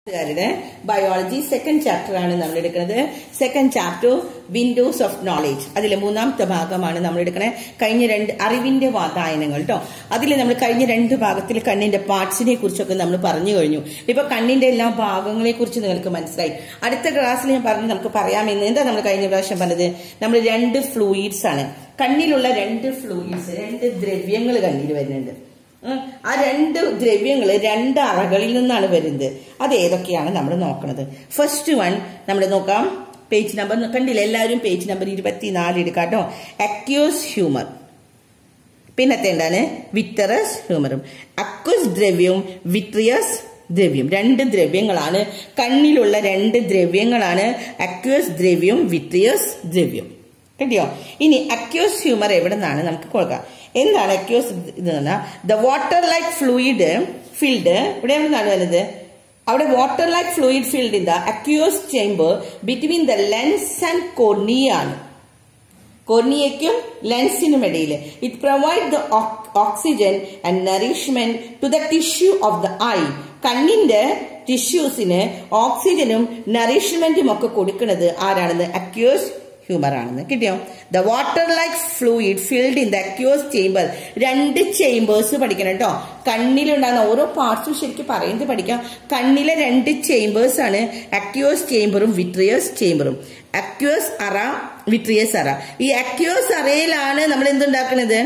രുടെ biology second chapter ആണ് നമ്മൾ എടുക്കുന്നത് second chapter windows of knowledge അതിലെ മൂന്നാമത്തെ ഭാഗമാണ് നമ്മൾ എടുക്കുന്നത് കഴിഞ്ഞ രണ്ട് അറിവിന്റെ വാതായനങ്ങൾ കേട്ടോ അതിൽ നമ്മൾ കഴിഞ്ഞ രണ്ട് ഭാഗത്തിൽ കണ്ണിന്റെ പാർട്സിനെ കുറിച്ചൊക്കെ നമ്മൾ പറഞ്ഞു കഴിഞ്ഞു ഇപ്പൊ കണ്ണിന്റെ എല്ലാ ഭാഗങ്ങളെ കുറിച്ച് നിങ്ങൾക്ക് മനസ്സിലായി അടുത്ത ക്ലാസ്സിൽ ഞാൻ പറഞ്ഞു നമുക്ക് പറയാമെന്ന് എന്താ നമ്മൾ കഴിഞ്ഞ പ്രാവശ്യം പറഞ്ഞത് നമ്മൾ രണ്ട് ഫ്ലൂയിഡ്സ് ആണ് കണ്ണിലുള്ള രണ്ട് ഫ്ലൂയിഡ്സ് രണ്ട് ദ്രവ്യങ്ങൾ കണ്ണിൽ വരുന്നുണ്ട് ഉം. ആ രണ്ട് ദ്രവ്യങ്ങൾ രണ്ട് അറകളിൽ നിന്നാണ് വരുന്നത് അത് ഏതൊക്കെയാണ് നമ്മൾ നോക്കുന്നത് ഫസ്റ്റ് വൺ നമ്മൾ നോക്കാം പേജ് നമ്പർ കണ്ടില്ല എല്ലാവരും പേജ് നമ്പർ ഇരുപത്തിനാല് എടുക്കാം കേട്ടോ അക്യൂസ് ഹ്യൂമർ പിന്നത്തെ എന്താണ് വിറ്ററസ് ഹ്യൂമറും അക്വസ് ദ്രവ്യവും വിട്രിയസ് ദ്രവ്യം രണ്ട് ദ്രവ്യങ്ങളാണ് കണ്ണിലുള്ള രണ്ട് ദ്രവ്യങ്ങളാണ് അക്വസ് ദ്രവ്യവും വിട്രിയസ് ദ്രവ്യം കിട്ടിയോ ഇനി അക്യൂസ് ഹ്യൂമർ എവിടെ നിന്നാണ് നമുക്ക് കൊടുക്കാം എന്താണ് അക്യൂസ് ഇത് പറഞ്ഞാൽ the water like fluid field ഇവിടെ എവിടെ നിന്നാണ് വരുന്നത് അവിടെ water like fluid field in the aqueous chamber between the lens and കോർണിയാണ് കോർണിയയ്ക്കും ലെൻസിനും ഇടയിൽ it provide the oxygen and nourishment to the tissue of the eye കണ്ണിന്റെ ടിഷ്യൂസിന് ഓക്സിജനും നറിഷ്മെന്റും ഒക്കെ കൊടുക്കുന്നത് ആരാണെന്ന് അക്യൂസ് ഹ്യൂമർ ആണെന്ന് കിട്ടിയോ the water like fluid filled in the aqueous chamber രണ്ട് ചേംബേഴ്സ് പഠിക്കണം കേട്ടോ കണ്ണിലുണ്ടാകുന്ന ഓരോ പാർട്സും ശരിക്കും പറയുന്നത് പഠിക്കാം കണ്ണിലെ രണ്ട് ചേംബേഴ്സ് ആണ് അക്യൂസ് ചേംബറും വിട്രിയസ് ചേംബറും അക്യൂസ് അറ വിട്രിയസ് അറ ഈ അക്യൂസ് അറയിലാണ് നമ്മൾ എന്തുണ്ടാക്കുന്നത്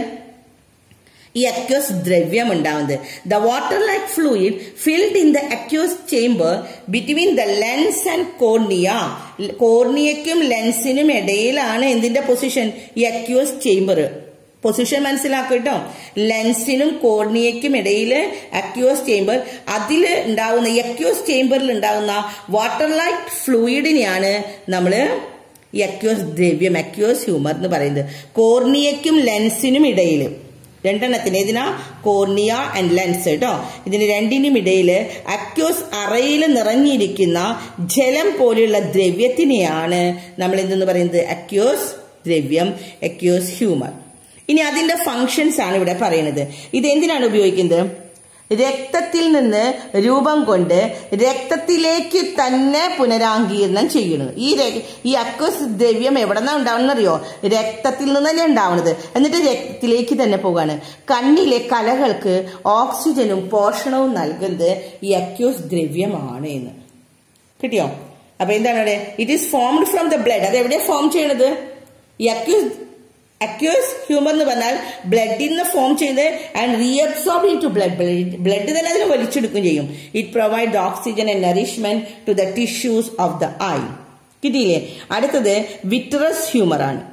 ഈ അക്യൂസ് ദ്രവ്യം ഉണ്ടാവുന്നത് the water like fluid filled in the aqueous chamber between the lens and cornea കോർണിയയ്ക്കും ലെൻസിനും ഇടയിലാണ് എന്തിന്റെ പൊസിഷൻ ഈ അക്യൂസ് ചേംബർ പൊസിഷൻ മനസ്സിലാക്കുക കേട്ടോ ലെൻസിനും കോർണിയയ്ക്കും ഇടയിൽ അക്യൂസ് ചേംബർ അതിൽ ഉണ്ടാവുന്ന ഈ അക്യൂസ് ചേംബറിൽ ഉണ്ടാവുന്ന വാട്ടർ ലൈക്ക് ഫ്ലൂയിഡിനെയാണ് നമ്മള് ഈ അക്യൂസ് ദ്രവ്യം അക്യൂസ് ഹ്യൂമർ എന്ന് പറയുന്നത് കോർണിയയ്ക്കും ലെൻസിനും ഇടയിൽ രണ്ടെണ്ണത്തിന് ഇതിനാ കോർണിയ ആൻഡ് ലെൻസ് കേട്ടോ ഇതിന് രണ്ടിനും ഇടയിൽ അക്യൂസ് അറയിൽ നിറഞ്ഞിരിക്കുന്ന ജലം പോലെയുള്ള ദ്രവ്യത്തിനെയാണ് നമ്മൾ എന്തെന്ന് പറയുന്നത് അക്യൂസ് ദ്രവ്യം അക്യൂസ് ഹ്യൂമർ ഇനി അതിന്റെ ഫങ്ഷൻസ് ആണ് ഇവിടെ പറയുന്നത് ഇത് എന്തിനാണ് ഉപയോഗിക്കുന്നത് രക്തത്തിൽ നിന്ന് രൂപം കൊണ്ട് രക്തത്തിലേക്ക് തന്നെ പുനരാങ്കീർണം ചെയ്യുന്നത് ഈ ര- ഈ അക്വസ് ദ്രവ്യം എവിടെ നിന്നാണ് ഉണ്ടാവുന്നറിയോ രക്തത്തിൽ നിന്ന് തന്നെ ഉണ്ടാവുന്നത് എന്നിട്ട് രക്തത്തിലേക്ക് തന്നെ പോകാണ് കണ്ണിലെ കലകൾക്ക് ഓക്സിജനും പോഷണവും നൽകുന്നത് ഈ അക്യൂസ് ദ്രവ്യമാണ് എന്ന് കിട്ടിയോ അപ്പൊ എന്താണ് അവിടെ it is formed from the blood അത് എവിടെ ഫോം ചെയ്യണത് ഈ അക്യൂസ് അക്യൂസ് ഹ്യൂമർ എന്ന് പറഞ്ഞാൽ ബ്ലഡിൽ നിന്ന് ഫോം ചെയ്ത് and reabsorb in to blood blood തന്നെ അതിനെ വലിച്ചെടുക്കുകയും ചെയ്യും it provide the oxygen and nourishment to the tissues of the eye കിട്ടിയില്ലേ അടുത്തത് വിട്രസ് ഹ്യൂമർ ആണ്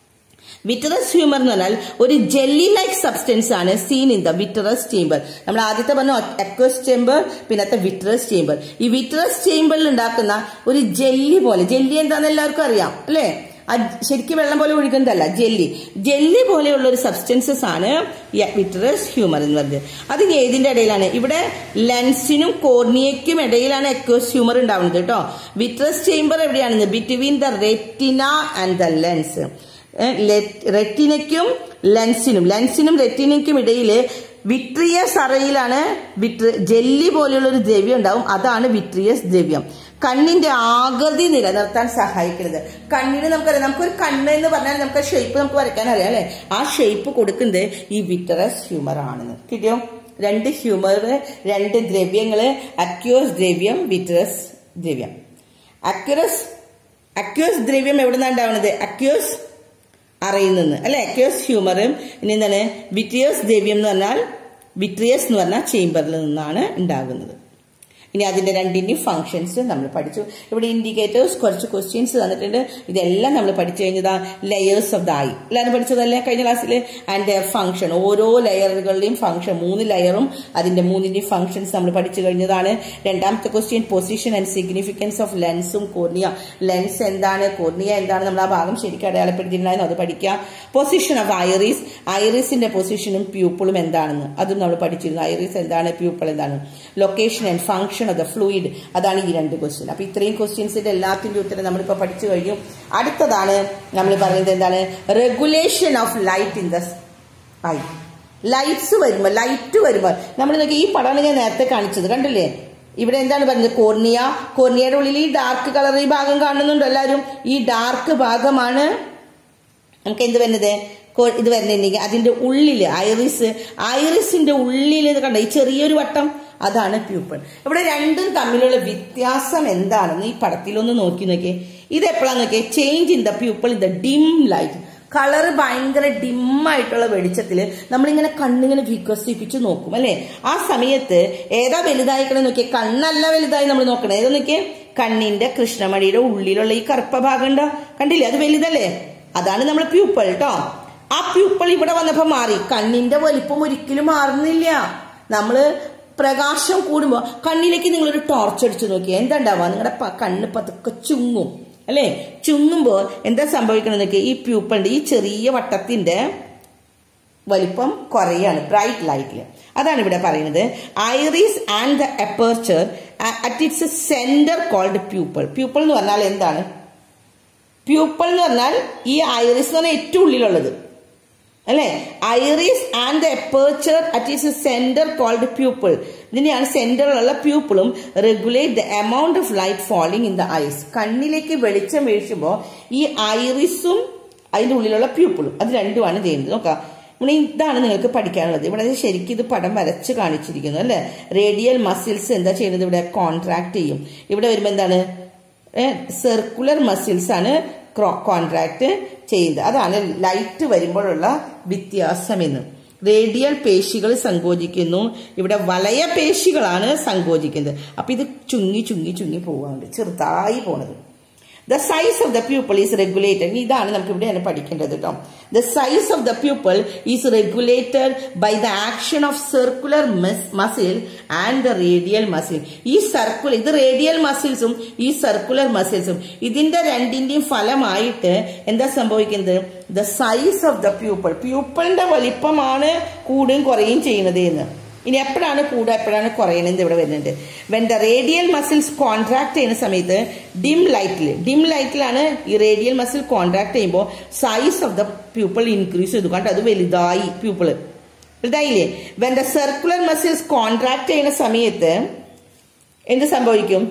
വിറ്ററസ് ഹ്യൂമർ എന്ന് പറഞ്ഞാൽ ഒരു ജെല്ലി ലൈക്ക് സബ്സ്റ്റൻസ് ആണ് seen in the vitreous chamber നമ്മൾ ആദ്യത്തെ പറഞ്ഞു അക്വസ് ചേംബർ പിന്നത്തെ വിറ്ററസ് ചേംബർ ഈ വിറ്ററസ് ചേംബറിൽ ഉണ്ടാക്കുന്ന ഒരു ജെല്ലി പോലെ ജെല്ലി എന്താണെന്ന് എല്ലാവർക്കും അറിയാം അല്ലേ ആ ശരിക്കും വെള്ളം പോലെ ഒഴുകുന്നതല്ല ജെല്ലി ജെല്ലി പോലെയുള്ള ഒരു സബ്സ്റ്റൻസസ് ആണ് ഈ വിറ്ററസ് ഹ്യൂമർ എന്ന് പറയുന്നത് അതിന് ഏതിന്റെ ഇടയിലാണ് ഇവിടെ ലെൻസിനും കോർണിയയ്ക്കും ഇടയിലാണ് എക്വസ് ഹ്യൂമർ ഉണ്ടാവുന്നത് കേട്ടോ വിറ്ററസ് ചേംബർ എവിടെയാണെന്ന് between the retina and the lens റെറ്റിനയ്ക്കും ലെൻസിനും ലെൻസിനും റെറ്റിനയ്ക്കും ഇടയിൽ വിട്രിയസ് അറയിലാണ് വിട്രി ജെല്ലി പോലെയുള്ള ഒരു ദ്രവ്യം ഉണ്ടാവും അതാണ് വിട്രിയസ് ദ്രവ്യം കണ്ണിന്റെ ആകൃതി നിലനിർത്താൻ സഹായിക്കുന്നത് കണ്ണിന് നമുക്കറിയാം നമുക്കൊരു കണ്ണ് എന്ന് പറഞ്ഞാൽ നമുക്ക് ഷേപ്പ് നമുക്ക് വരയ്ക്കാൻ അറിയാം അല്ലെ ആ ഷേപ്പ് കൊടുക്കുന്നത് ഈ വിട്രസ് ഹ്യൂമർ ആണെന്ന് കിട്ടിയോ രണ്ട് ഹ്യൂമർ രണ്ട് ദ്രവ്യങ്ങള് അക്യൂസ് ദ്രവ്യം വിട്രസ് ദ്രവ്യം അക്യൂറസ് അക്യൂസ് ദ്രവ്യം എവിടെ നിന്നാണ് ഉണ്ടാവുന്നത് അക്യൂസ് അറയിൽ നിന്ന് അല്ലെ അക്യൂസ് ഹ്യൂമറും ഇനി എന്താണ് വിട്രിയസ് ദ്രവ്യം എന്ന് പറഞ്ഞാൽ വിട്രിയസ് എന്ന് പറഞ്ഞാൽ ചേംബറിൽ നിന്നാണ് ഉണ്ടാകുന്നത് ഇനി അതിന്റെ രണ്ടിന്റെയും ഫംഗ്ഷൻസ് നമ്മൾ പഠിച്ചു ഇവിടെ ഇൻഡിക്കേറ്റേഴ്സ് കുറച്ച് ക്വസ്റ്റ്യൻസ് തന്നിട്ടുണ്ട് ഇതെല്ലാം നമ്മൾ പഠിച്ചു കഴിഞ്ഞതാ ലെയേഴ്സ് ഓഫ് ദ ഐ എല്ലാവരും പഠിച്ചതല്ലേ കഴിഞ്ഞ ക്ലാസ്സിൽ ആൻഡ് ഫംഗ്ഷൻ ഓരോ ലെയറുകളുടെയും ഫംഗ്ഷൻ മൂന്ന് ലെയറും അതിന്റെ മൂന്നിന്റെയും ഫംഗ്ഷൻസ് നമ്മൾ പഠിച്ചു കഴിഞ്ഞതാണ് രണ്ടാമത്തെ question position and significance of ലെൻസും കോർണിയ ലെൻസ് എന്താണ് കോർണിയ എന്താണ് നമ്മൾ ആ ഭാഗം ശരിക്കും അടയാളപ്പെടുത്തിയിട്ടുണ്ടായിരുന്നു അത് പഠിക്കുക പൊസിഷൻ ഓഫ് ഐറിസ് ഐറിസിന്റെ പൊസിഷനും പ്യൂപ്പിളും എന്താണെന്ന് അതും നമ്മൾ പഠിച്ചിരുന്നു ഐറിസ് എന്താണ് പ്യൂപ്പിൾ എന്താണ് location and function of the fluid അതാണ് ഈ രണ്ട് ക്വസ്റ്റ്യൻ അപ്പൊ ഇത്രയും ക്വസ്റ്റ്യൻസിന്റെ എല്ലാത്തിന്റെ ഉത്തരം നമ്മളിപ്പോ പഠിച്ചു കഴിഞ്ഞു അടുത്തതാണ് നമ്മൾ പറയുന്നത് എന്താണ് regulation of light in the eye lights വരുമ്പോൾ ലൈറ്റ് വരുമ്പോൾ നമ്മൾ നോക്കി ഈ പടമാണ് ഞാൻ നേരത്തെ കാണിച്ചത് കണ്ടില്ലേ ഇവിടെ എന്താണ് പറയുന്നത് കോർണിയ കോർണിയയുടെ ഉള്ളിൽ ഈ ഡാർക്ക് കളർ ഈ ഭാഗം കാണുന്നുണ്ടോ എല്ലാവരും ഈ ഡാർക്ക് ഭാഗമാണ് നമുക്ക് എന്ത് വരുന്നത് കോ- ഇത് വരുന്നുണ്ടെങ്കിൽ അതിന്റെ ഉള്ളില് ഐറിസ് ഐറിസിന്റെ ഉള്ളിൽ ഇത് കണ്ടോ ഈ ചെറിയൊരു വട്ടം അതാണ് പ്യൂപ്പിൾ ഇവിടെ രണ്ടും തമ്മിലുള്ള വ്യത്യാസം എന്താണെന്ന് ഈ പടത്തിലൊന്ന് നോക്കി നോക്കിയേ ഇത് എപ്പോഴാന്ന് നോക്കിയേ change in the pupil in the dim light colour ഭയങ്കര ഡിമ്മായിട്ടുള്ള വെളിച്ചത്തില് നമ്മളിങ്ങനെ കണ്ണിങ്ങനെ വികസിപ്പിച്ച് നോക്കും അല്ലെ ആ സമയത്ത് ഏതാ വലുതായിക്കണം നോക്കിയേ കണ്ണല്ല വലുതായി നമ്മൾ നോക്കണം ഏതാ നോക്കിയേ കണ്ണിന്റെ കൃഷ്ണമണിയുടെ ഉള്ളിലുള്ള ഈ കറുപ്പ ഭാഗം ഉണ്ടോ കണ്ടില്ലേ അത് വലുതല്ലേ അതാണ് നമ്മൾ പ്യൂപ്പിൾ കേട്ടോ ആ പ്യൂപ്പിൾ ഇവിടെ വന്നപ്പോ മാറി കണ്ണിന്റെ വലിപ്പം ഒരിക്കലും മാറുന്നില്ല നമ്മള് പ്രകാശം കൂടുമ്പോ കണ്ണിലേക്ക് നിങ്ങളൊരു ടോർച്ച് അടിച്ചു നോക്കിയാൽ എന്താ ഉണ്ടാവുക നിങ്ങളുടെ പ- കണ്ണ് പതുക്കെ ചുങ്ങും അല്ലേ ചുങ്ങുമ്പോ എന്താ സംഭവിക്കണം നോക്കിയാൽ ഈ പ്യൂപ്പിളിന്റെ ഈ ചെറിയ വട്ടത്തിന്റെ വലിപ്പം കുറയാണ് ബ്രൈറ്റ് ലൈറ്റിൽ അതാണ് ഇവിടെ പറയുന്നത് iris and the aperture at its centre called pupil pupil എന്ന് പറഞ്ഞാൽ എന്താണ് പ്യൂപ്പിൾ എന്ന് പറഞ്ഞാൽ ഈ ഐറിസ് എന്ന് പറഞ്ഞാൽ ഏറ്റവും ഉള്ളിലുള്ളത് അല്ലെ iris and the aperture at is centre called pupil ഇതിനെയാണ് സെന്ററിലുള്ള പ്യൂപ്പിളും regulate the amount of light falling in the eyes കണ്ണിലേക്ക് വെളിച്ചം വീഴ്ചുമ്പോൾ ഈ ഐറിസും അതിന്റെ ഉള്ളിലുള്ള പ്യൂപ്പിളും അത് രണ്ടുമാണ് ചെയ്യുന്നത് നോക്കാം ഇവിടെ ഇതാണ് നിങ്ങൾക്ക് പഠിക്കാനുള്ളത് ഇവിടെ ശരിക്കും ഇത് പടം വരച്ച് കാണിച്ചിരിക്കുന്നു അല്ലെ റേഡിയൽ മസിൽസ് എന്താ ചെയ്യുന്നത് ഇവിടെ കോൺട്രാക്ട് ചെയ്യും ഇവിടെ വരുമ്പോൾ എന്താണ് സർക്കുലർ മസിൽസ് ആണ് കോൺട്രാക്ട് ചെയ്യുന്നത് അതാണ് ലൈറ്റ് വരുമ്പോഴുള്ള വ്യത്യാസം എന്ന് റേഡിയൽ പേശികൾ സങ്കോചിക്കുന്നു ഇവിടെ വലയ പേശികളാണ് സങ്കോചിക്കുന്നത് അപ്പൊ ഇത് ചുങ്ങി ചുങ്ങി ചുങ്ങി പോവാണ്ട് ചെറുതായി പോണത് the size of the pupil is regulated ഇതാണ് നമുക്ക് ഇവിടെയാണ് പഠിക്കേണ്ടത് കേട്ടോ the size of the pupil is regulated by the action of circular muscle and the radial muscle ഈ സർക്കുലർ ഇത് റേഡിയൽ മസിൽസും ഈ സർക്കുലർ മസിൽസും ഇതിന്റെ രണ്ടിന്റെയും ഫലമായിട്ട് എന്താ സംഭവിക്കുന്നത് the size of the pupil പ്യൂപ്പിളിന്റെ വലിപ്പമാണ് കൂടുകയും കുറയുകയും ചെയ്യുന്നത് എന്ന് ഇനി എപ്പോഴാണ് കൂടുക എപ്പോഴാണ് കുറയുന്നത് ഇവിടെ വരുന്നുണ്ട് when the radial muscles contract ചെയ്യുന്ന സമയത്ത് ഡിം ലൈറ്റിൽ ഡിം ലൈറ്റിലാണ് ഈ റേഡിയൽ മസിൽ കോൺട്രാക്ട് ചെയ്യുമ്പോൾ size of the pupil increase ചെയ്തു കണ്ടോ അത് വലുതായി പ്യൂപ്പിള് വലുതായില്ലേ when the circular muscles contract ചെയ്യുന്ന സമയത്ത് എന്ത് സംഭവിക്കും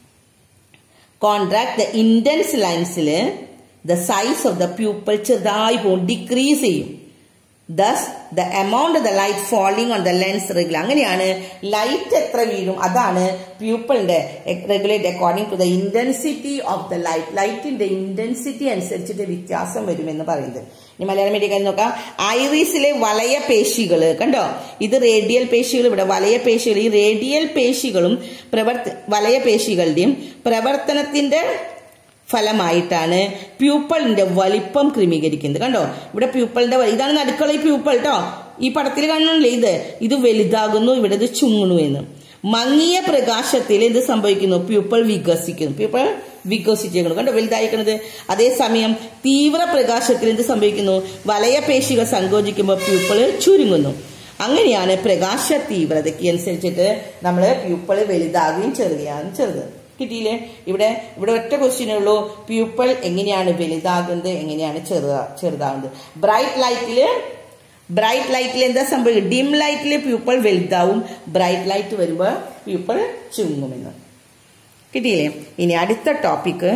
കോൺട്രാക്ട് ദ ഇൻഡൻസ് ലൈൻസിൽ the size of the pupil ചെറുതായി പോകും ഡിക്രീസ് ചെയ്യും thus the amount of the light falling on the lens regular അങ്ങനെയാണ് ലൈറ്റ് എത്ര വീഴും അതാണ് പ്യൂപ്പിളിന്റെ regulate according to the intensity of the light ലൈറ്റിന്റെ ഇന്റൻസിറ്റി അനുസരിച്ചിട്ട് വ്യത്യാസം വരുമെന്ന് പറയുന്നത് ഇനി മലയാളം മീഡിയം നോക്കാം ഐറിസിലെ വലയ പേശികൾ കണ്ടോ ഇത് റേഡിയൽ പേശികൾ ഇവിടെ വലയ പേശികൾ ഈ റേഡിയൽ പേശികളും പ്രവർത്ത വലയ പേശികളുടെയും പ്രവർത്തനത്തിന്റെ ഫലമായിട്ടാണ് പ്യൂപ്പിളിന്റെ വലിപ്പം ക്രമീകരിക്കുന്നത് കണ്ടോ ഇവിടെ പ്യൂപ്പിളിന്റെ വ- ഇതാണ് നടുക്കുള്ള ഈ പ്യൂപ്പിൾ കേട്ടോ ഈ പടത്തിൽ കാണുന്നില്ലേ ഇത് ഇത് വലുതാകുന്നു ഇവിടെ ഇത് ചുങ്ങണു എന്ന് മങ്ങിയ പ്രകാശത്തിൽ എന്ത് സംഭവിക്കുന്നു പ്യൂപ്പിൾ വികസിക്കുന്നു പ്യൂപ്പിൾ വികസിച്ചേക്കുന്നു കണ്ടോ വലുതായിരിക്കുന്നത് അതേസമയം തീവ്ര പ്രകാശത്തിൽ എന്ത് സംഭവിക്കുന്നു വലയപേശികൾ സങ്കോചിക്കുമ്പോൾ പ്യൂപ്പിൾ ചുരുങ്ങുന്നു അങ്ങനെയാണ് പ്രകാശ തീവ്രതയ്ക്ക് അനുസരിച്ചിട്ട് നമ്മൾ പ്യൂപ്പിൾ വലുതാകുകയും ചെറുതാകുകയും ചെറുത് കിട്ടിയില്ലേ ഇവിടെ ഇവിടെ ഒറ്റ ക്വസ്റ്റ്യനേ ഉള്ളൂ പ്യൂപ്പിൾ എങ്ങനെയാണ് വലുതാകുന്നത് എങ്ങനെയാണ് ചെറുതാ ചെറുതാകുന്നത് ബ്രൈറ്റ് ലൈറ്റില് ബ്രൈറ്റ് ലൈറ്റിൽ എന്താ സംഭവിക്കും ഡിം ലൈറ്റിൽ പ്യൂപ്പിൾ വലുതാവും ബ്രൈറ്റ് ലൈറ്റ് വരുമ്പോൾ പ്യൂപ്പിൾ ചുങ്ങുമെന്ന് കിട്ടിയില്ലേ ഇനി അടുത്ത topic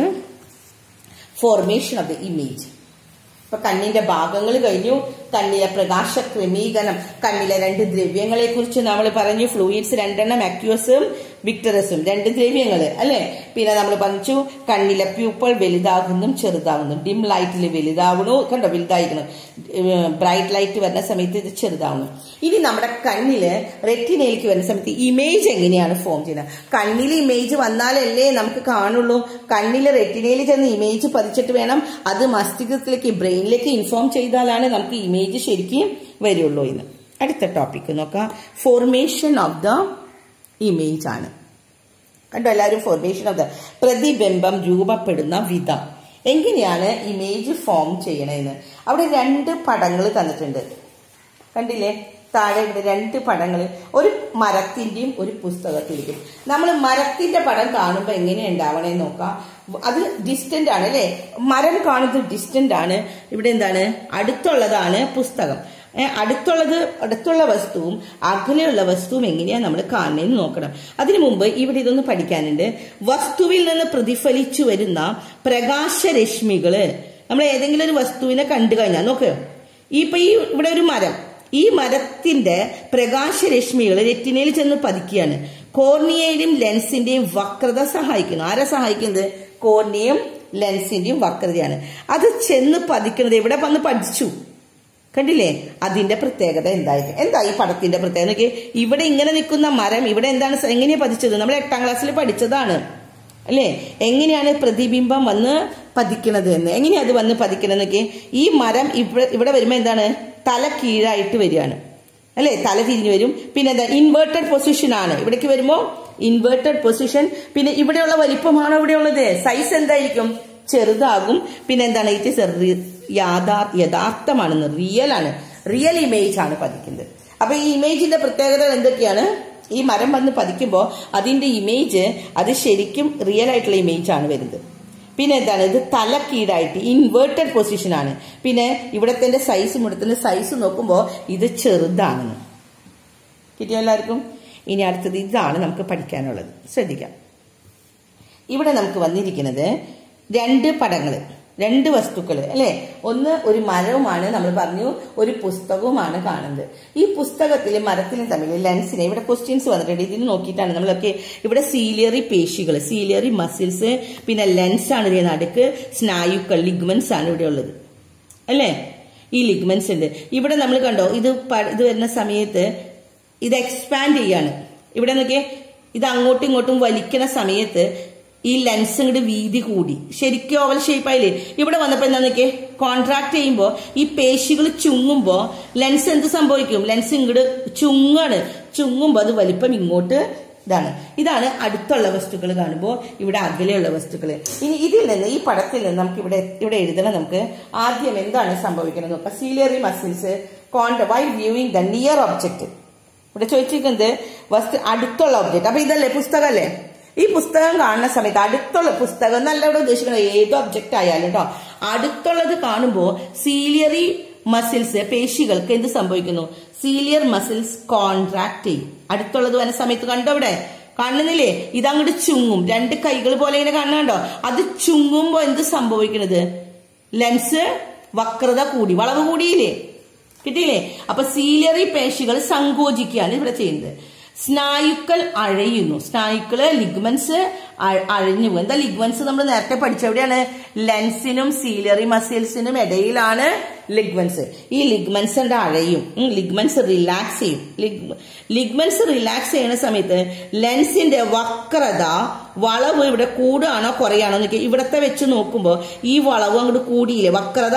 formation of the image ഇപ്പൊ കണ്ണിന്റെ ഭാഗങ്ങൾ കഴിഞ്ഞു കണ്ണിലെ പ്രകാശ ക്രമീകരണം കണ്ണിലെ രണ്ട് ദ്രവ്യങ്ങളെ കുറിച്ച് നമ്മൾ പറഞ്ഞു ഫ്ലൂയിഡ്സ് രണ്ടെണ്ണം അക്യൂസും വിക്ടറസും രണ്ട് ദ്രവ്യങ്ങൾ അല്ലെ പിന്നെ നമ്മൾ പറഞ്ഞു കണ്ണിലെ പ്യൂപ്പിൾ വലുതാകുന്നും ചെറുതാകുന്നു ഡിം ലൈറ്റിൽ വലുതാവണു കണ്ടോ വലുതായിരിക്കണം ബ്രൈറ്റ് ലൈറ്റ് വരുന്ന സമയത്ത് ഇത് ചെറുതാവുന്നു ഇനി നമ്മുടെ കണ്ണില് റെറ്റിനയിലേക്ക് വരുന്ന സമയത്ത് ഇമേജ് എങ്ങനെയാണ് ഫോം ചെയ്യുന്നത് കണ്ണിൽ ഇമേജ് വന്നാലല്ലേ നമുക്ക് കാണുള്ളൂ കണ്ണിൽ റെറ്റിനയിൽ ചെന്ന് ഇമേജ് പതിച്ചിട്ട് വേണം അത് മസ്തിഷ്കത്തിലേക്ക് ബ്രെയിനിലേക്ക് ഇൻഫോം ചെയ്താലാണ് നമുക്ക് ഇമേജ് ശരിക്കും വരുള്ളൂ എന്ന് അടുത്ത ടോപ്പിക്ക് നോക്കാം ഫോർമേഷൻ ഓഫ് ദ ഇമേജ് ആണ് കണ്ടോ എല്ലാവരും ഫോർമേഷൻ ഓഫ് ദ പ്രതിബിംബം രൂപപ്പെടുന്ന വിധം എങ്ങനെയാണ് ഇമേജ് ഫോം ചെയ്യണതെന്ന് അവിടെ രണ്ട് പടങ്ങൾ തന്നിട്ടുണ്ട് കണ്ടില്ലേ താഴെ ഇവിടെ രണ്ട് പടങ്ങൾ ഒരു മരത്തിന്റെയും ഒരു പുസ്തകത്തിന്റെയും നമ്മൾ മരത്തിന്റെ പടം കാണുമ്പോൾ എങ്ങനെ ഉണ്ടാവണേ നോക്കാം അത് ഡിസ്റ്റന്റ് ആണ് അല്ലെ മരം കാണുന്നത് ഡിസ്റ്റന്റ് ആണ് ഇവിടെ എന്താണ് അടുത്തുള്ളതാണ് പുസ്തകം ഏ, അടുത്തുള്ളത് അടുത്തുള്ള വസ്തുവും അകലെയുള്ള വസ്തുവും എങ്ങനെയാണ് നമ്മൾ കാണുന്നതെന്ന് നോക്കണം അതിനു മുമ്പ് ഇവിടെ ഇതൊന്ന് പഠിക്കാനുണ്ട് വസ്തുവിൽ നിന്ന് പ്രതിഫലിച്ചു വരുന്ന പ്രകാശരശ്മികള് നമ്മൾ ഏതെങ്കിലും ഒരു വസ്തുവിനെ കണ്ടു കഴിഞ്ഞാൽ നോക്ക് ഈ ഇപ്പൊ ഈ ഇവിടെ ഒരു മരം ഈ മരത്തിന്റെ പ്രകാശരശ്മികൾ റെറ്റിനയിൽ ചെന്ന് പതിക്കുകയാണ് കോർണിയയിലും ലെൻസിന്റെയും വക്രത സഹായിക്കുന്നു ആരാ സഹായിക്കുന്നത് കോർണിയയും ലെൻസിന്റെയും വക്രതയാണ് അത് ചെന്ന് പതിക്കുന്നത് എവിടെ വന്ന് പഠിച്ചു കണ്ടില്ലേ അതിന്റെ പ്രത്യേകത എന്തായിരിക്കും എന്താ ഈ പടത്തിന്റെ പ്രത്യേകത നോക്കി ഇവിടെ ഇങ്ങനെ നിൽക്കുന്ന മരം ഇവിടെ എന്താണ് സ- എങ്ങനെയാ പതിച്ചത് നമ്മൾ എട്ടാം ക്ലാസ്സിൽ പഠിച്ചതാണ് അല്ലേ എങ്ങനെയാണ് പ്രതിബിംബം വന്ന് പതിക്കണത് എന്ന് എങ്ങനെയാ അത് വന്ന് പതിക്കണത് നോക്കി ഈ മരം ഇവിടെ ഇവിടെ വരുമ്പോ എന്താണ് തല കീഴായിട്ട് വരികയാണ് അല്ലേ തല തിരിഞ്ഞു വരും പിന്നെ എന്താ ഇൻവേർട്ടഡ് പൊസിഷൻ ആണ് ഇവിടേക്ക് വരുമ്പോ ഇൻവേർട്ടഡ് പൊസിഷൻ പിന്നെ ഇവിടെയുള്ള വലിപ്പമാണോ ഇവിടെയുള്ളത് സൈസ് എന്തായിരിക്കും ചെറുതാകും പിന്നെ എന്താണ് ഇത് യാഥാ യഥാർത്ഥമാണെന്ന് റിയൽ ആണ് റിയൽ ഇമേജ് ആണ് പതിക്കുന്നത് അപ്പൊ ഈ ഇമേജിന്റെ പ്രത്യേകതകൾ എന്തൊക്കെയാണ് ഈ മരം വന്ന് പതിക്കുമ്പോൾ അതിന്റെ ഇമേജ് അത് ശരിക്കും റിയൽ ആയിട്ടുള്ള ഇമേജ് ആണ് വരുന്നത് പിന്നെ എന്താണ് ഇത് തല കീഴായിട്ട് ഇൻവേർട്ടഡ് പൊസിഷൻ ആണ് പിന്നെ ഇവിടത്തെ സൈസ് ഇവിടത്തിന്റെ സൈസ് നോക്കുമ്പോൾ ഇത് ചെറുതാണെന്ന് കിട്ടിയോ എല്ലാവർക്കും ഇനി അടുത്തത് ഇതാണ് നമുക്ക് പഠിക്കാനുള്ളത് ശ്രദ്ധിക്കാം ഇവിടെ നമുക്ക് വന്നിരിക്കുന്നത് രണ്ട് പടങ്ങൾ രണ്ട് വസ്തുക്കൾ അല്ലെ ഒന്ന് ഒരു മരവുമാണ് നമ്മൾ പറഞ്ഞു ഒരു പുസ്തകവുമാണ് കാണുന്നത് ഈ പുസ്തകത്തിൽ മരത്തിലും തമ്മിൽ ലെൻസിനെ ഇവിടെ ക്വസ്റ്റ്യൻസ് വന്നിട്ടുണ്ട് ഇതിന് നോക്കിയിട്ടാണ് നമ്മളൊക്കെ ഇവിടെ സീലിയറി പേശികൾ സീലിയറി മസിൽസ് പിന്നെ ലെൻസ് ആണ് ഇതിന് നടുക്ക് സ്നായുക്കൾ ലിഗ്മെന്റ്സ് ആണ് ഇവിടെ ഉള്ളത് അല്ലേ ഈ ലിഗ്മെന്റ്സ് ഉണ്ട് ഇവിടെ നമ്മൾ കണ്ടോ ഇത് പ- ഇത് വരുന്ന സമയത്ത് ഇത് എക്സ്പാൻഡ് ചെയ്യാണ് ഇവിടെ നോക്കിയേ ഇത് അങ്ങോട്ടും ഇങ്ങോട്ടും വലിക്കണ സമയത്ത് ഈ ലെൻസ് ഇങ്ങോട്ട് വീതി കൂടി ശരിക്കും ഓവൽ ഷേപ്പ് ആയില്ലേ ഇവിടെ വന്നപ്പോ എന്താ നോക്കിയേ കോൺട്രാക്ട് ചെയ്യുമ്പോൾ ഈ പേശികൾ ചുങ്ങുമ്പോൾ ലെൻസ് എന്ത് സംഭവിക്കും ലെൻസ് ഇങ്ങോട്ട് ചുങ്ങാണ് ചുങ്ങുമ്പോൾ അത് വലിപ്പം ഇങ്ങോട്ട് ഇതാണ് ഇതാണ് അടുത്തുള്ള വസ്തുക്കൾ കാണുമ്പോൾ ഇവിടെ അകലെയുള്ള വസ്തുക്കൾ ഇനി ഇതിൽ നിന്ന് ഈ പടത്തിൽ നിന്ന് നമുക്ക് ഇവിടെ ഇവിടെ എഴുതണം നമുക്ക് ആദ്യം എന്താണ് സംഭവിക്കുന്നത് നോക്കാം ciliary muscles contract while viewing the near object ഇവിടെ ചോദിച്ചിരിക്കുന്നത് വസ്തു അടുത്തുള്ള ഒബ്ജക്റ്റ് അപ്പൊ ഇതല്ലേ പുസ്തകമല്ലേ ഈ പുസ്തകം കാണുന്ന സമയത്ത് അടുത്തുള്ള പുസ്തകം എന്നല്ല ഇവിടെ ഉദ്ദേശിക്കുന്നത് ഏത് ഒബ്ജക്റ്റ് ആയാലും കേട്ടോ അടുത്തുള്ളത് കാണുമ്പോൾ സീലിയറി മസിൽസ് പേശികൾക്ക് എന്ത് സംഭവിക്കുന്നു സീലിയർ മസിൽസ് കോൺട്രാക്ട് ചെയ്യും അടുത്തുള്ളത് വരുന്ന സമയത്ത് കണ്ടോ ഇവിടെ കാണുന്നില്ലേ ഇതങ്ങോട്ട് ചുങ്ങും രണ്ട് കൈകൾ പോലെ ഇങ്ങനെ കാണുന്നുണ്ടോ അത് ചുങ്ങുമ്പോ എന്ത് സംഭവിക്കുന്നത് ലെൻസ് വക്രത കൂടി വളവ് കൂടിയില്ലേ കിട്ടിയില്ലേ അപ്പൊ സീലിയറി പേശികൾ സങ്കോചിക്കുകയാണ് ഇവിടെ ചെയ്യുന്നത് സ്നായുക്കൾ അഴയുന്നു സ്നായുക്കള് ലിഗ്മെന്റ്സ് അഴിഞ്ഞു പോകും എന്താ ലിഗ്മെന്റ്സ് നമ്മൾ നേരത്തെ പഠിച്ച എവിടെയാണ് ലെൻസിനും സീലിയറി മസിൽസിനും ഇടയിലാണ് ലിഗ്മെന്റ്സ് ഈ ലിഗ്മെന്റ്സ് അഴയും ലിഗ്മെന്റ്സ് റിലാക്സ് ചെയ്യും ലിഗ്മെന്റ്സ് റിലാക്സ് ചെയ്യുന്ന സമയത്ത് ലെൻസിന്റെ വക്രത വളവ് ഇവിടെ കൂടുകയാണോ കുറയാണോ എന്നൊക്കെ ഇവിടത്തെ വെച്ച് നോക്കുമ്പോൾ ഈ വളവ് അങ്ങോട്ട് കൂടിയില്ലേ വക്രത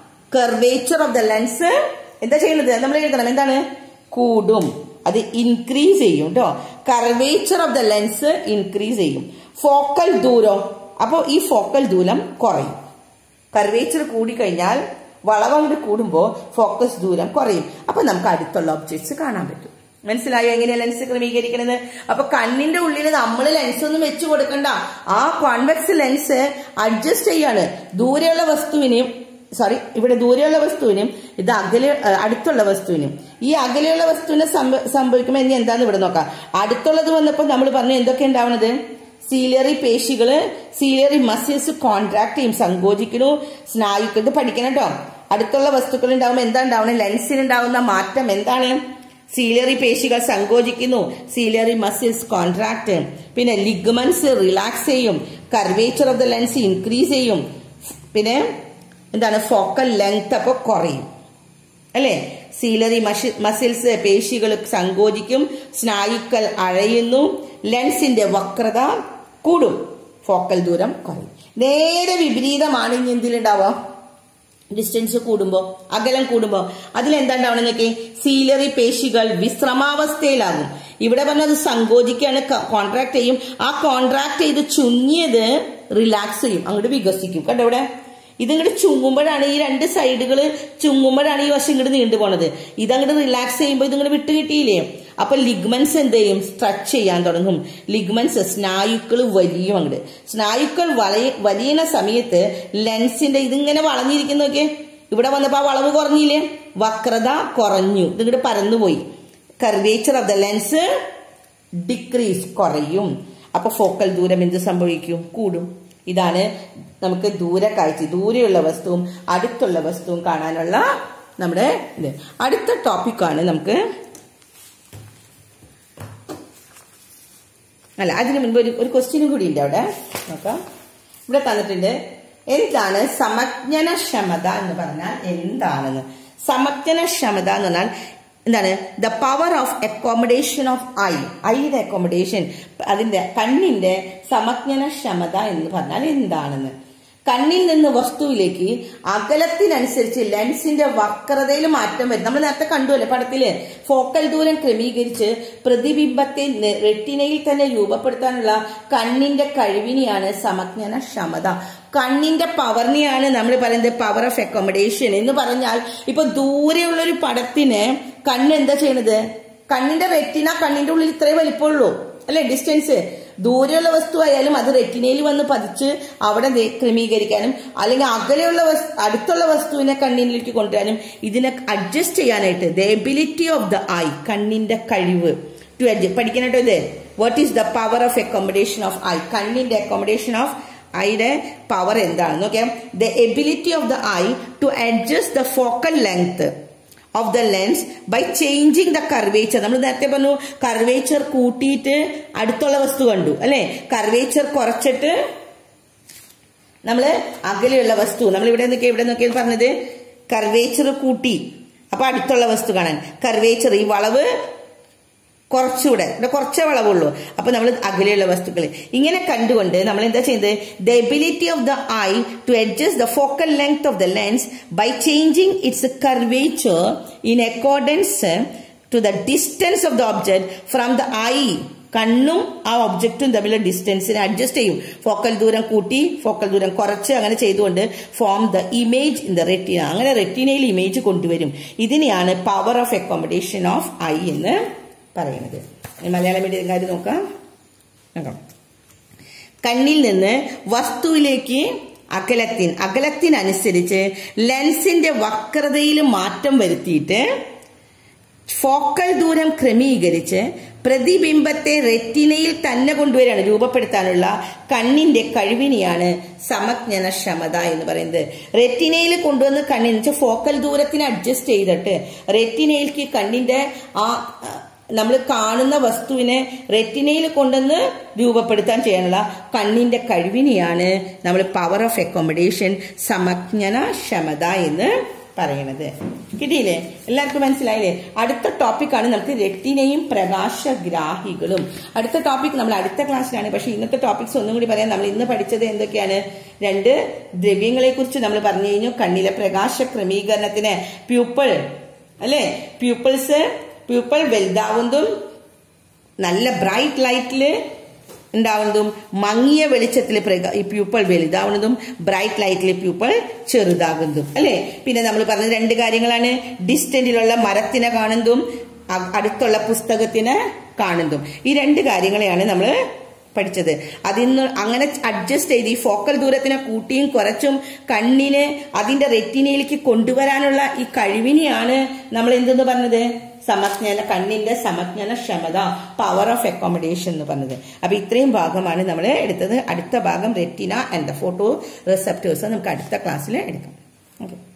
കർവേച്ചർ ഓഫ് ദ ലെൻസ് എന്താ ചെയ്യുന്നത് നമ്മൾ എഴുതണം എന്താണ് കൂടും അത് ഇൻക്രീസ് ചെയ്യും കേട്ടോ curvature of the lens increase ചെയ്യും ഫോക്കൽ ദൂരം അപ്പോൾ ഈ ഫോക്കൽ ദൂരം കുറയും കർവേച്ചർ കൂടിക്കഴിഞ്ഞാൽ വളവ് അങ്ങോട്ട് കൂടുമ്പോൾ ഫോക്കസ് ദൂരം കുറയും അപ്പൊ നമുക്ക് അടുത്തുള്ള ഒബ്ജക്ട്സ് കാണാൻ പറ്റും മനസ്സിലായോ എങ്ങനെയാ ലെൻസ് ക്രമീകരിക്കണത് അപ്പൊ കണ്ണിന്റെ ഉള്ളിൽ നമ്മൾ ലെൻസ് ഒന്നും വെച്ചു കൊടുക്കണ്ട ആ കോൺവെക്സ് ലെൻസ് അഡ്ജസ്റ്റ് ചെയ്യാണ് ദൂരെയുള്ള വസ്തുവിനെയും സോറി ഇവിടെ ദൂരെയുള്ള വസ്തുവിനും ഇത് അകലെ ഏഹ് അടുത്തുള്ള വസ്തുവിനും ഈ അകലെയുള്ള വസ്തുവിനെ സംഭ- സംഭവിക്കുമ്പോൾ ഇനി എന്താന്ന് ഇവിടെ നോക്കാം അടുത്തുള്ളത് വന്നപ്പോൾ നമ്മൾ പറഞ്ഞു എന്തൊക്കെ ഉണ്ടാവുന്നത് സീലിയറി പേശികള് സീലിയറി മസിൽസ് കോൺട്രാക്ട് ചെയ്യും സങ്കോചിക്കണു സ്നായുക്കൾ ഇത് പഠിക്കണം കേട്ടോ അടുത്തുള്ള വസ്തുക്കൾ ഉണ്ടാവുമ്പോൾ എന്താ ഉണ്ടാവുന്നത് ലെൻസിനുണ്ടാവുന്ന മാറ്റം എന്താണ് സീലിയറി പേശികൾ സങ്കോചിക്കുന്നു സീലിയറി മസിൽസ് കോൺട്രാക്ട് പിന്നെ ലിഗ്മെന്റ്സ് റിലാക്സ് ചെയ്യും curvature of the lens increase ചെയ്യും പിന്നെ എന്താണ് ഫോക്കൽ ലെങ്ത് അപ്പോൾ കുറയും അല്ലേ സീലറി മസിൽസ് പേശികൾ സങ്കോചിക്കും സ്നായുക്കൾ അഴയുന്നു ലെൻസിന്റെ വക്രത കൂടും ഫോക്കൽ ദൂരം കുറയും നേരെ വിപരീതമാണ് ഇനി എന്തിലുണ്ടാവുക ഡിസ്റ്റൻസ് കൂടുമ്പോൾ അകലം കൂടുമ്പോൾ അതിലെന്താണ്ടാവണം നോക്കി സീലറി പേശികൾ വിശ്രമാവസ്ഥയിലാകും ഇവിടെ പറഞ്ഞത് സങ്കോചിക്കാണ് കോൺട്രാക്ട് ചെയ്യും ആ കോൺട്രാക്ട് ചെയ്ത് ചുങ്ങിയത് റിലാക്സ് ചെയ്യും അങ്ങോട്ട് വികസിക്കും കണ്ടോ ഇവിടെ ഇതിങ്ങോട്ട് ചുങ്ങുമ്പോഴാണ് ഈ രണ്ട് സൈഡുകൾ ചുങ്ങുമ്പോഴാണ് ഈ വശം ഇങ്ങോട്ട് നീണ്ടു പോണത് ഇതങ്ങോട്ട് റിലാക്സ് ചെയ്യുമ്പോൾ ഇതിങ്ങോട്ട് വിട്ട് കിട്ടിയില്ലേ അപ്പൊ ലിഗ്മെന്റ്സ് എന്ത് ചെയ്യും സ്ട്രെച്ച് ചെയ്യാൻ തുടങ്ങും ലിഗ്മെന്റ്സ് സ്നായുക്കൾ വലിയും അങ്ങോട്ട് സ്നായുക്കൾ വളയ വലിയണ സമയത്ത് ലെൻസിന്റെ ഇതിങ്ങനെ വളഞ്ഞിരിക്കുന്നൊക്കെ ഇവിടെ വന്നപ്പോ ആ വളവ് കുറഞ്ഞില്ലേ വക്രത കുറഞ്ഞു ഇതിങ്ങോട്ട് പരന്നുപോയി curvature of the lens decrease കുറയും അപ്പൊ ഫോക്കൽ ദൂരം എന്ത് സംഭവിക്കും കൂടും ഇതാണ് നമുക്ക് ദൂര കാഴ്ച ദൂരെയുള്ള വസ്തുവും അടുത്തുള്ള വസ്തുവും കാണാനുള്ള നമ്മുടെ ഇത് അടുത്ത ടോപ്പിക്കാണ് നമുക്ക് അല്ല അതിന് മുൻപ് ഒരു ഒരു ക്വസ്റ്റ്യനും കൂടി ഉണ്ട് അവിടെ നോക്കാം ഇവിടെ തന്നിട്ടുണ്ട് എന്താണ് സമജ്ഞനക്ഷമത എന്ന് പറഞ്ഞാൽ എന്താണെന്ന് സമജ്ഞനക്ഷമത എന്ന് പറഞ്ഞാൽ എന്താണ് the power of accommodation of eye ഐയുടെ അക്കോമഡേഷൻ അതിന്റെ കണ്ണിന്റെ സമജ്ഞനക്ഷമത എന്ന് പറഞ്ഞാൽ എന്താണെന്ന് കണ്ണിൽ നിന്ന് വസ്തുവിലേക്ക് അകലത്തിനനുസരിച്ച് ലെൻസിന്റെ വക്രതയിൽ മാറ്റം വരും നമ്മൾ നേരത്തെ കണ്ടുവല്ലേ പടത്തില് ഫോക്കൽ ദൂരം ക്രമീകരിച്ച് പ്രതിബിംബത്തെ നെ- റെറ്റിനയിൽ തന്നെ രൂപപ്പെടുത്താനുള്ള കണ്ണിന്റെ കഴിവിനെയാണ് സമജ്ഞന ക്ഷമത കണ്ണിന്റെ പവറിനെയാണ് നമ്മൾ പറയുന്നത് പവർ ഓഫ് അക്കോമഡേഷൻ എന്ന് പറഞ്ഞാൽ ഇപ്പൊ ദൂരെയുള്ള ഒരു പടത്തിന് കണ്ണ് എന്താ ചെയ്യണത് കണ്ണിന്റെ റെറ്റിന കണ്ണിന്റെ ഉള്ളിൽ ഇത്രേ വലിപ്പമുള്ളൂ അല്ലെ ഡിസ്റ്റൻസ് ദൂരെയുള്ള വസ്തു ആയാലും അത് റെറ്റിനയിൽ വന്ന് പതിച്ച് അവിടെ ദേ ക്രമീകരിക്കാനും അല്ലെങ്കിൽ അകലെയുള്ള വസ്- അടുത്തുള്ള വസ്തുവിനെ കണ്ണിലേക്ക് കൊണ്ടുവരാനും ഇതിനെ അഡ്ജസ്റ്റ് ചെയ്യാനായിട്ട് the ability of the eye കണ്ണിന്റെ കഴിവ് ടു അഡ്ജസ്റ്റ് പഠിക്കാനായിട്ടോ ഇത് what is the power of accommodation of eye കണ്ണിന്റെ അക്കോമഡേഷൻ ഓഫ് ഐയുടെ പവർ എന്താണെന്ന് okay the ability of the eye to adjust the focal length of the lens by changing the curvature നമ്മൾ നേരത്തെ പറഞ്ഞു curvature കൂട്ടിയിട്ട് അടുത്തുള്ള വസ്തു കണ്ടു അല്ലെ കർവേച്ചർ കുറച്ചിട്ട് നമ്മൾ അകലെയുള്ള വസ്തു നമ്മൾ ഇവിടെ നോക്കി ഇവിടെ നോക്കിയത് പറഞ്ഞത് കർവേച്ചർ കൂട്ടി അപ്പൊ അടുത്തുള്ള വസ്തു കാണാൻ കർവേച്ചർ ഈ വളവ് കുറച്ചുകൂടെ ഇവിടെ കുറച്ചേ വളവുള്ളൂ അപ്പൊ നമ്മൾ അകലെയുള്ള വസ്തുക്കൾ ഇങ്ങനെ കണ്ടുകൊണ്ട് നമ്മൾ എന്താ ചെയ്യുന്നത് the ability of the eye to adjust the focal length of the lens by changing its curvature in accordance to the distance of the object from the eye കണ്ണും ആ ഒബ്ജക്റ്റും തമ്മിലുള്ള ഡിസ്റ്റൻസിനെ അഡ്ജസ്റ്റ് ചെയ്യും ഫോക്കൽ ദൂരം കൂട്ടി ഫോക്കൽ ദൂരം കുറച്ച് അങ്ങനെ ചെയ്തുകൊണ്ട് form the image in the retina അങ്ങനെ റെറ്റിനയിൽ ഇമേജ് കൊണ്ടുവരും ഇതിനെയാണ് power of accommodation of eye എന്ന് പറയുന്നത് ഇനി മലയാളം മീഡിയംകാർ നോക്കാം നോക്കാം കണ്ണിൽ നിന്ന് വസ്തുവിലേക്ക് അകലത്തിൻ അകലത്തിനനുസരിച്ച് ലെൻസിന്റെ വക്രതയിൽ മാറ്റം വരുത്തിയിട്ട് ഫോക്കൽ ദൂരം ക്രമീകരിച്ച് പ്രതിബിംബത്തെ റെറ്റിനയിൽ തന്നെ കൊണ്ടുവരികയാണ് രൂപപ്പെടുത്താനുള്ള കണ്ണിന്റെ കഴിവിനെയാണ് സമജ്ഞനക്ഷമത എന്ന് പറയുന്നത് റെറ്റിനയിൽ കൊണ്ടുവന്ന് കണ്ണിന് വെച്ചാൽ ഫോക്കൽ ദൂരത്തിന് അഡ്ജസ്റ്റ് ചെയ്തിട്ട് റെറ്റിനയിലേക്ക് കണ്ണിന്റെ ആ നമ്മൾ കാണുന്ന വസ്തുവിനെ റെറ്റിനയിൽ കൊണ്ടുവന്ന് രൂപപ്പെടുത്താൻ ചെയ്യാനുള്ള കണ്ണിന്റെ കഴിവിനെയാണ് നമ്മൾ പവർ ഓഫ് അക്കോമഡേഷൻ സമജ്ഞന ക്ഷമത എന്ന് പറയണത് കിട്ടിയില്ലേ എല്ലാവർക്കും മനസ്സിലായില്ലേ അടുത്ത ടോപ്പിക്കാണ് നമുക്ക് രക്തിനെയും പ്രകാശഗ്രാഹികളും അടുത്ത ടോപ്പിക് നമ്മൾ അടുത്ത ക്ലാസ്സിലാണ് പക്ഷെ ഇന്നത്തെ ടോപ്പിക്സ് ഒന്നും കൂടി പറയാം നമ്മൾ ഇന്ന് പഠിച്ചത് എന്തൊക്കെയാണ് രണ്ട് ദ്രവ്യങ്ങളെ കുറിച്ച് നമ്മൾ പറഞ്ഞു കഴിഞ്ഞു കണ്ണിലെ പ്രകാശ ക്രമീകരണത്തിന് പ്യൂപ്പിൾ അല്ലേ പ്യൂപ്പിൾസ് പ്യൂപ്പിൾ വലുതാവുന്നതും നല്ല ബ്രൈറ്റ് ലൈറ്റില് ഉണ്ടാവുന്നതും മങ്ങിയ വെളിച്ചത്തിൽ ഈ പ്യൂപ്പിൾ വലുതാവുന്നതും ബ്രൈറ്റ് ലൈറ്റിൽ പ്യൂപ്പിൾ ചെറുതാകുന്നതും അല്ലെ പിന്നെ നമ്മൾ പറഞ്ഞ രണ്ട് കാര്യങ്ങളാണ് ഡിസ്റ്റന്റിലുള്ള മരത്തിനെ കാണുന്നതും അ- അടുത്തുള്ള പുസ്തകത്തിന് കാണുന്നതും ഈ രണ്ട് കാര്യങ്ങളെയാണ് നമ്മൾ പഠിച്ചത് അതിന്ന് അങ്ങനെ അഡ്ജസ്റ്റ് ചെയ്ത് ഈ ഫോക്കൽ ദൂരത്തിനെ കൂട്ടിയും കുറച്ചും കണ്ണിന് അതിന്റെ റെറ്റിനയിലേക്ക് കൊണ്ടുവരാനുള്ള ഈ കഴിവിനെയാണ് നമ്മൾ എന്തെന്ന് പറഞ്ഞത് സമജ്ഞന കണ്ണിന്റെ സമജ്ഞന ക്ഷമത പവർ ഓഫ് അക്കോമഡേഷൻ എന്ന് പറഞ്ഞത് അപ്പൊ ഇത്രയും ഭാഗമാണ് നമ്മൾ എടുത്തത് അടുത്ത ഭാഗം retina and the photoreceptors നമുക്ക് അടുത്ത ക്ലാസ്സിൽ എടുക്കാം ഓക്കെ